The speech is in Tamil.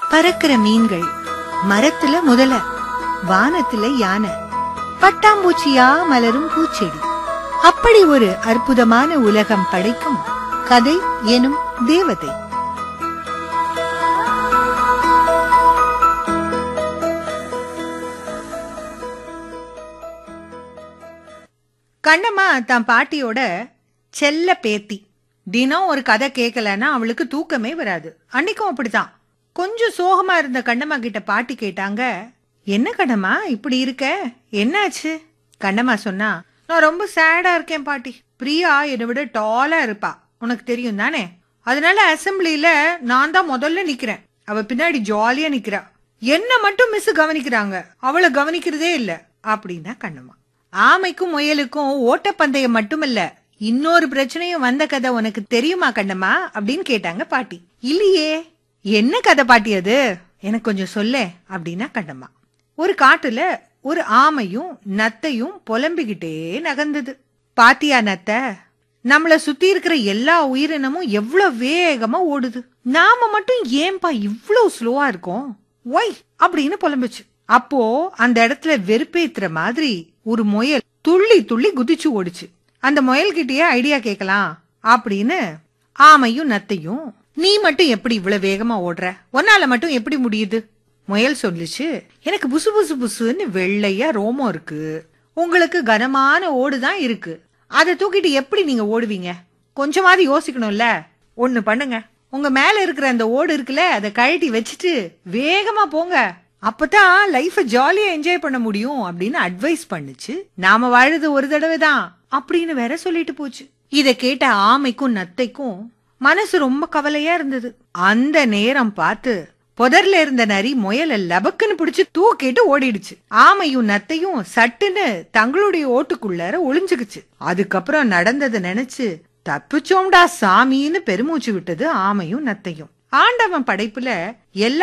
பறக்கிற மீன்கள் மரத்துல முதல வானத்துல யானை பட்டாம்பூச்சியா மலரும் பூச்செடி அப்படி ஒரு அற்புதமான உலகம் படைக்கும் கதை எனும் தேவதை கண்ணம்மா தான் பாட்டியோட செல்ல பேத்தி தினம் ஒரு கதை கேட்கலன்னா அவளுக்கு தூக்கமே வராது அன்னைக்கும் அப்படித்தான் கொஞ்சம் சோகமா இருந்த கண்ணம்மா கிட்ட பாட்டி கேட்டாங்க என்ன கண்ணம்மா இப்படி இருக்க என்னாச்சு கண்ணம்மா சொன்னா நான் ரொம்ப சேடா இருக்கேன் பாட்டி பிரியா என்னை விட டாலா இருப்பா உனக்கு தெரியும் தானே அதனால அசெம்பிளில நான் தான் முதல்ல நிக்கிறேன் அவ பின்னாடி ஜாலியா நிக்கிறா என்ன மட்டும் மிஸ் கவனிக்கிறாங்க அவளை கவனிக்கிறதே இல்ல அப்படின்னா கண்ணம்மா ஆமைக்கும் முயலுக்கும் ஓட்டப்பந்தயம் மட்டுமல்ல இன்னொரு பிரச்சனையும் வந்த கதை உனக்கு தெரியுமா கண்ணம்மா அப்படின்னு கேட்டாங்க பாட்டி இல்லையே என்ன கதை பாட்டி அது எனக்கு கொஞ்சம் சொல்ல அப்படின்னா கண்ணம்மா ஒரு காட்டுல ஒரு ஆமையும் நத்தையும் புலம்பிக்கிட்டே நகர்ந்தது பாத்தியா நத்த நம்மள சுத்தி இருக்கிற எல்லா உயிரினமும் எவ்வளவு வேகமா ஓடுது நாம மட்டும் ஏன்பா இவ்வளவு ஸ்லோவா இருக்கோம் ஒய் அப்படின்னு புலம்புச்சு அப்போ அந்த இடத்துல வெறுப்பேத்துற மாதிரி ஒரு முயல் துள்ளி துள்ளி குதிச்சு ஓடுச்சு அந்த முயல்கிட்டயே ஐடியா கேட்கலாம் அப்படின்னு ஆமையும் நத்தையும் நீ மட்டும் எப்படி இவ்வளவு வேகமா ஓடுற உன்னால மட்டும் எப்படி முடியுது முயல் சொல்லுச்சு எனக்கு புசு புசு புசுன்னு வெள்ளையா ரோமம் இருக்கு உங்களுக்கு கனமான ஓடுதான் இருக்கு அதை தூக்கிட்டு எப்படி நீங்க ஓடுவீங்க கொஞ்சமாவது யோசிக்கணும்ல ஒண்ணு பண்ணுங்க உங்க மேல இருக்கிற அந்த ஓடு இருக்குல்ல அதை கழட்டி வச்சுட்டு வேகமா போங்க அப்பதான் லைஃப ஜாலியா என்ஜாய் பண்ண முடியும் அப்படின்னு அட்வைஸ் பண்ணுச்சு நாம வாழுது ஒரு தடவை தான் அப்படின்னு வேற சொல்லிட்டு போச்சு இத கேட்ட ஆமைக்கும் நத்தைக்கும் மனசு ரொம்ப கவலையா இருந்தது அந்த நேரம் பார்த்து புதர்ல இருந்த நரி முயல லபக்குன்னு பிடிச்சு தூக்கிட்டு ஓடிடுச்சு ஆமையும் நத்தையும் சட்டுன்னு தங்களுடைய ஓட்டுக்குள்ளார ஒளிஞ்சுக்குச்சு அதுக்கப்புறம் நடந்ததை நினைச்சு தப்பிச்சோம்டா சாமின்னு பெருமூச்சு விட்டது ஆமையும் நத்தையும் ஆண்டவன் படைப்புல எல்லா